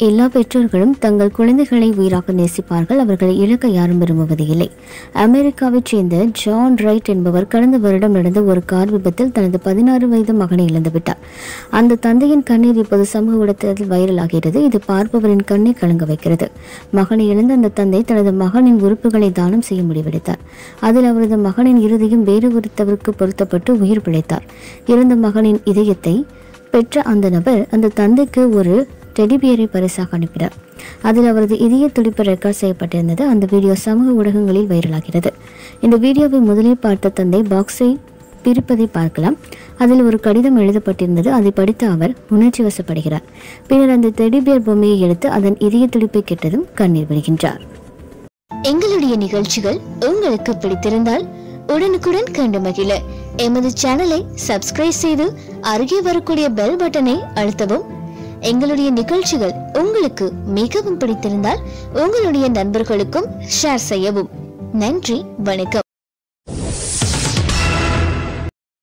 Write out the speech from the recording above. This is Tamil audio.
எல்லா பெற்றோர்களும் தங்கள் குழந்தைகளை உயிராக நேசிப்பார்கள் அவர்களை இழக்க யாரும் விரும்புவது இல்லை அமெரிக்காவைச் சேர்ந்த ஜான் ரைட் என்பவர் கடந்த வருடம் நடந்த ஒரு கார் விபத்தில் தனது பதினாறு வயது மகனை இழந்துவிட்டார் அந்த தந்தையின் கண்ணீர் இப்போது சமூக ஊடகத்தில் வைரலாகிறது இது பார்ப்பவரின் கண்ணை கலங்க வைக்கிறது மகனை இழந்த அந்த தந்தை தனது மகனின் உறுப்புகளை தானம் செய்ய முடிவெடுத்தார் அதில் அவரது மகனின் இறுதியும் வேறு ஒருத்தவருக்கு பொருத்தப்பட்டு உயிர் பிழைத்தார் இறந்த மகனின் இதயத்தை பெற்ற அந்த நபர் அந்த தந்தைக்கு ஒரு டெடிபியரை பரிசாக அனுப்பினார் அதில் அவரது இதய துடிப்பு ரெக்கார்ட் செய்யப்பட்டிருந்தது அந்த வீடியோ சமூக ஊடகங்களில் வைரலாகிறது இந்த வீடியோவை முதலில் பார்த்த தந்தை பாக்ஸை பிரிப்பதை பார்க்கலாம் அதில் ஒரு கடிதம் எழுதப்பட்டிருந்தது அதை படித்த அவர் உணர்ச்சி வசப்படுகிறார் பின்னர் அந்த டெடிபியர் பொம்மையை எடுத்து அதன் இதய துடிப்பை கெட்டதும் கண்ணீர் விடுகின்றார் எங்களுடைய நிகழ்ச்சிகள் உங்களுக்கு பிடித்திருந்தால் உடனுக்குடன் கண்டு மகிழ எமது சேனலை சப்ஸ்கிரைப் செய்து அருகே வரக்கூடிய பெல் பட்டனை அழுத்தவும் எங்களுடைய நிகழ்ச்சிகள் உங்களுக்கு மிகவும் பிடித்திருந்தால் உங்களுடைய நண்பர்களுக்கும் ஷேர் செய்யவும் நன்றி வணக்கம்